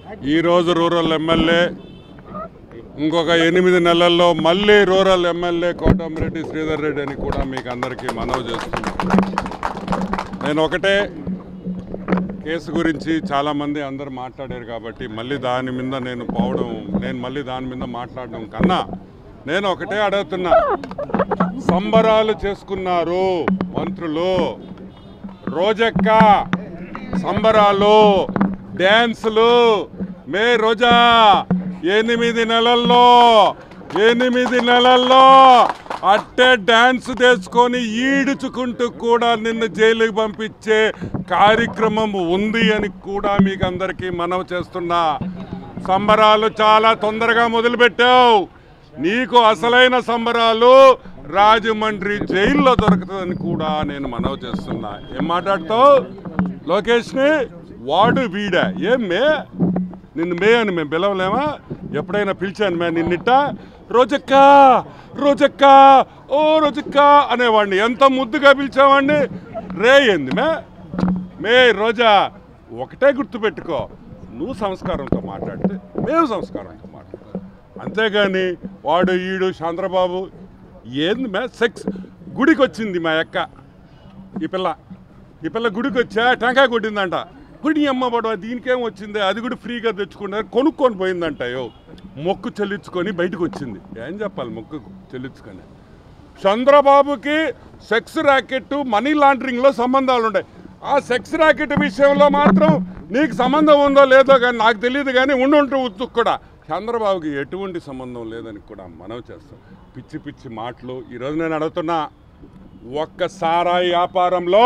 ఈరోజు rural MLA ఇంకొక ఎనిమిది నెలల్లో మళ్ళీ రూరల్ ఎమ్మెల్యే కోటమిరెడ్డి శ్రీధర్ రెడ్డి అని కూడా మీకు అందరికీ మనవి చేస్తున్నాను నేను ఒకటే కేసు గురించి చాలామంది అందరు మాట్లాడారు కాబట్టి మళ్ళీ దాని మీద నేను పోవడం నేను మళ్ళీ దాని మీద మాట్లాడడం కన్నా నేను ఒకటే అడుగుతున్నా సంబరాలు చేసుకున్నారు మంత్రులు రోజక్క సంబరాలు డ్యాన్సులు మే రోజా ఎనిమిది నెలల్లో ఎనిమిది నెలల్లో అట్టే డ్యాన్స్ చేసుకొని ఈడుచుకుంటూ కూడా నిన్ను జైలుకి పంపించే కార్యక్రమం ఉంది అని కూడా మీకు అందరికీ మనవి చేస్తున్నా సంబరాలు చాలా తొందరగా మొదలుపెట్టావు నీకు అసలైన సంబరాలు రాజమండ్రి జైల్లో దొరుకుతుందని కూడా నేను మనవి చేస్తున్నా ఏం మాట్లాడతావు లోకేష్ని వాడు వీడా ఏం మే నిన్ను మే అని మేము పిలవలేమా ఎప్పుడైనా పిలిచాను మే నిన్నిట్ట రోజక్క రోజక్క ఓ రోజక్క అనేవాడిని ఎంత ముద్దుగా పిలిచావాడిని రే ఏంది మే మే రోజా ఒకటే గుర్తుపెట్టుకో నువ్వు సంస్కారంతో మాట్లాడితే మేము సంస్కారంతో మాట్లాడతాం అంతేగాని వాడు ఈడు చంద్రబాబు ఏంది మే సెక్స్ గుడికి వచ్చింది మా అక్క ఈ పిల్ల ఈ పిల్ల గుడికి వచ్చా టెంకాయ కొట్టిందంట గుడి అమ్మ పడవ దీనికేం వచ్చింది అది కూడా ఫ్రీగా తెచ్చుకున్నారు కొనుక్కొని పోయిందంటయో మొక్కు చెల్లించుకొని బయటకు వచ్చింది ఏం చెప్పాలి మొక్కు చెల్లించుకొని చంద్రబాబుకి సెక్స్ ర్యాకెట్ మనీ లాండరింగ్లో సంబంధాలు ఉన్నాయి ఆ సెక్స్ ర్యాకెట్ విషయంలో మాత్రం నీకు సంబంధం ఉందో లేదో కానీ నాకు తెలియదు కానీ ఉండుంటూ ఉత్తుకు కూడా చంద్రబాబుకి ఎటువంటి సంబంధం లేదని కూడా మనవి చేస్తాం పిచ్చి పిచ్చి మాటలు ఈరోజు నేను అడుగుతున్నా ఒక్క సారాయి వ్యాపారంలో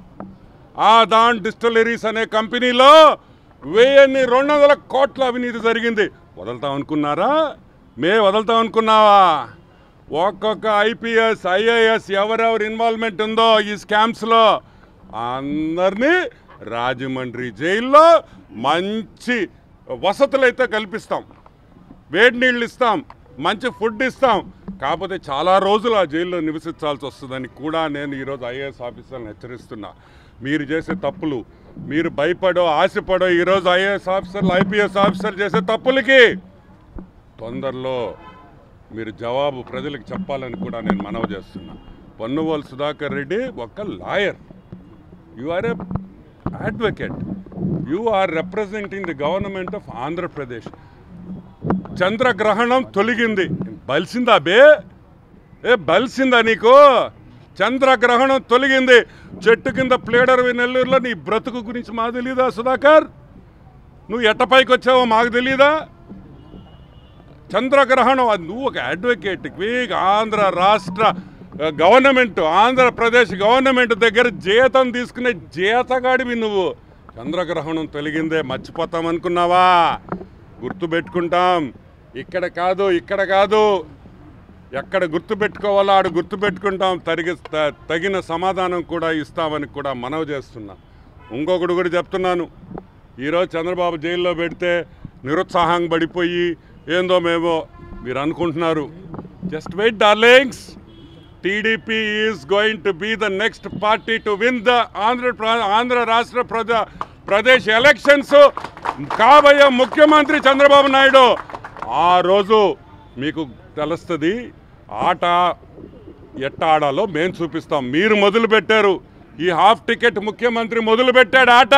ఆ దాన్ డిస్టిలరీస్ అనే కంపెనీలో వెయ్యిన్ని రెండు వందల కోట్ల అవినీతి జరిగింది వదులుతాం అనుకున్నారా మే వదులుతాం అనుకున్నావా ఒక్కొక్క ఐపీఎస్ ఐఏఎస్ ఎవరెవరు ఇన్వాల్వ్మెంట్ ఉందో ఈ స్కామ్స్లో అందరినీ రాజమండ్రి జైల్లో మంచి వసతులు అయితే కల్పిస్తాం వేడి నీళ్ళు ఇస్తాం మంచి ఫుడ్ ఇస్తాం కాకపోతే చాలా రోజులు ఆ జైల్లో నివసించాల్సి వస్తుందని కూడా నేను ఈరోజు ఐఏఎస్ ఆఫీసర్లను హెచ్చరిస్తున్నా మీరు చేసే తప్పులు మీరు భయపడో ఆశపడో ఈరోజు ఐఏఎస్ ఆఫీసర్లు ఐపీఎస్ ఆఫీసర్ చేసే తప్పులకి తొందరలో మీరు జవాబు ప్రజలకు చెప్పాలని కూడా నేను మనవి చేస్తున్నా పొన్నువోలు సుధాకర్ రెడ్డి ఒక lawyer you are a advocate you are representing the government of Andhra Pradesh చంద్రగ్రహణం తొలగింది బలిసిందా బే ఏ బలిసిందా నీకు చంద్రగ్రహణం తొలగింది చెట్టు కింద ప్లేడర్ నెల్లూరులో నీ బ్రతుకు గురించి మాకు తెలీదా సుధాకర్ నువ్వు ఎట్ట పైకి వచ్చావో మాకు తెలీదా చంద్రగ్రహణం అది నువ్వు ఒక అడ్వకేట్కి ఆంధ్ర రాష్ట్ర ఆ, గవర్నమెంట్ ఆంధ్రప్రదేశ్ గవర్నమెంట్ దగ్గర జీతం తీసుకునే జీతగాడివి నువ్వు చంద్రగ్రహణం తొలగిందే మర్చిపోతాం అనుకున్నావా గుర్తుపెట్టుకుంటాం ఇక్కడ కాదు ఇక్కడ కాదు ఎక్కడ గుర్తుపెట్టుకోవాలో ఆడ గుర్తుపెట్టుకుంటాం తరిగి త- తగిన సమాధానం కూడా ఇస్తామని కూడా మనవి చేస్తున్నా ఇంకొకటి కూడా చెప్తున్నాను ఈరోజు చంద్రబాబు జైల్లో పెడితే నిరుత్సాహం పడిపోయి ఏందో మేమో మీరు అనుకుంటున్నారు just wait darlings TDP is going to be the next party to win the Andhra ప్ర- ఆంధ్ర రాష్ట్ర ప్రజా ప్రదేశ్ ఎలక్షన్స్ కాబోయే ముఖ్యమంత్రి చంద్రబాబు నాయుడు ఆ రోజు మీకు తెలుస్తుంది ఆట ఎట్ట ఆడాలో మేము చూపిస్తాం మీరు మొదలు పెట్టారు ఈ హాఫ్ టికెట్ ముఖ్యమంత్రి మొదలు పెట్టాడు ఆట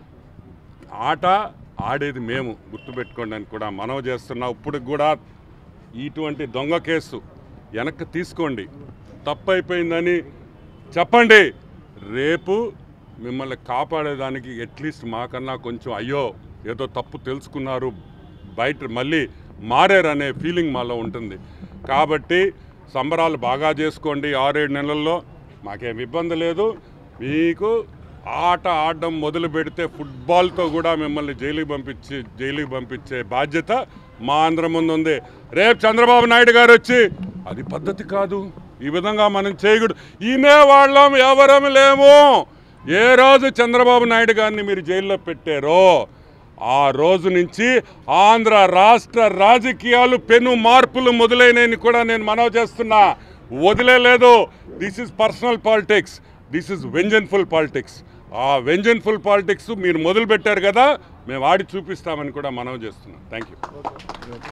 ఆట ఆడేది మేము గుర్తుపెట్టుకోండి అని కూడా మనవి చేస్తున్నా ఇప్పుడు కూడా ఇటువంటి దొంగ కేసు వెనక్కి తీసుకోండి తప్పు అయిపోయిందని చెప్పండి రేపు మిమ్మల్ని కాపాడేదానికి అట్లీస్ట్ మాకన్నా కొంచెం అయ్యో ఏదో తప్పు తెలుసుకున్నారు బయట మళ్ళీ మారారనే ఫీలింగ్ మాలో ఉంటుంది కాబట్టి సంబరాలు బాగా చేసుకోండి ఆరేడు నెలల్లో మాకేం ఇబ్బంది లేదు మీకు ఆట ఆడడం మొదలు పెడితే ఫుట్బాల్తో కూడా మిమ్మల్ని జైలుకి పంపించి జైలుకి పంపించే బాధ్యత మా అందరం ముందు ఉంది రేపు చంద్రబాబు నాయుడు గారు వచ్చి అది పద్ధతి కాదు ఈ విధంగా మనం చేయకూడదు ఈనే వాళ్ళం ఎవరం లేము ఏ రోజు చంద్రబాబు నాయుడు గారిని మీరు జైల్లో పెట్టారో ఆ రోజు నుంచి ఆంధ్ర రాష్ట్ర రాజకీయాలు పెను మార్పులు మొదలైనని కూడా నేను మనవి చేస్తున్నా వదిలేదు this is personal politics this is vengeanceful politics ఆ వెంజన్ఫుల్ పాలిటిక్స్ మీరు మొదలు పెట్టారు కదా మేము ఆడి చూపిస్తామని కూడా మనవి చేస్తున్నాం థ్యాంక్ యూ